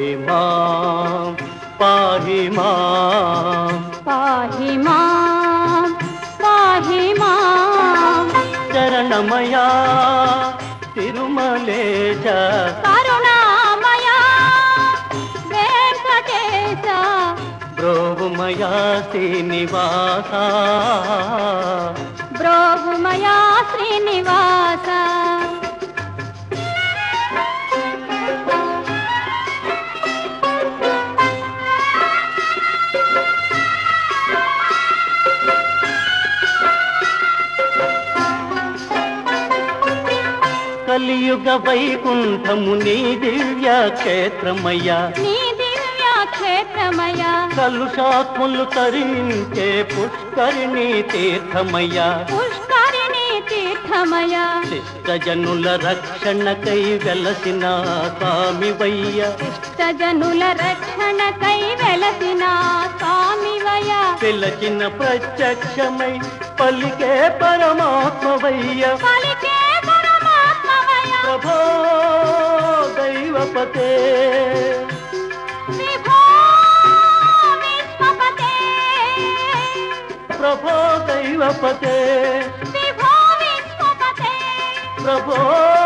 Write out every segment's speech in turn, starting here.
పాహి మాం పాహి మాం పాహి మాం పాహి మాం శరణమయా తిరుమలేశ కరుణామయా వెంకటేశ బ్రోవుమయా శ్రీనివాస బ్రోహుమయా శ్రీనివాస కలియుగ వైకుంఠము నీ దివ్య క్షేత్రమయ్యా నీ దివ్య క్షేత్రమయా కలుషాత్ములు తరించే పుష్కరిణి తీర్థమయ్యా పుష్కరిణి తీర్థమయా శిష్టజనుల రక్షణకై వెలసిన స్వామివయ్య ఇష్టజనుల రక్షణకై వెలసిన స్వామివయ పిలచిన ప్రత్యక్షమై పలికే పరమాత్మవయ్య పలికే పరమాత్మవయ ప్రభో దైవపతే విభో విశ్వపతే ప్రభో దైవపతే విభో విశ్వపతే ప్రభో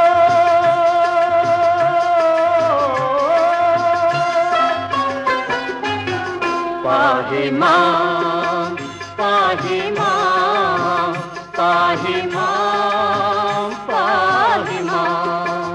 పాహి మాం పాహి మాం పాహి మాం పాహి మాం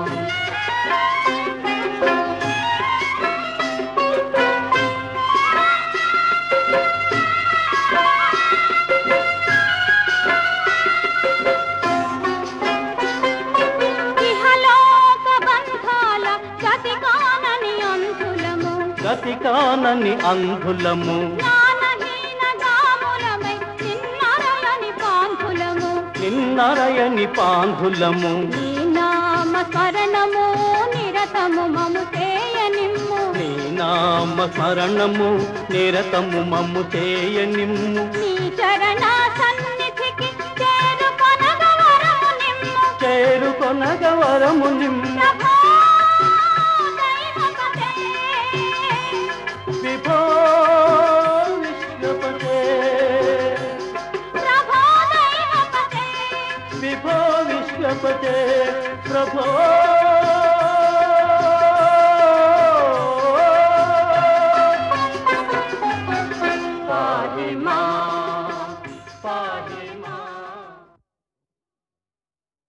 ఇహలోక బంధాల గతికానని అంధులము గతికానని అంధులము జ్ఞానహీన గాములమై నిన్నరయని పాంధులము నిన్నరయని పాంధులము నీ నామ స్మరణము నిరతము మము చేయనిమ్ము నీ నామ స్మరణము నిరతము మమ్ము చేయనిమ్ము నీ చరణ సన్నిధికి చేరుకొనగ వరము నిమ్ము చేరుకొనగ వరము నిమ్ము ప్రభో దైవపతే విభో విశ్వపతే ప్రభో దైవపతే విభో విశ్వపతే ప్రభో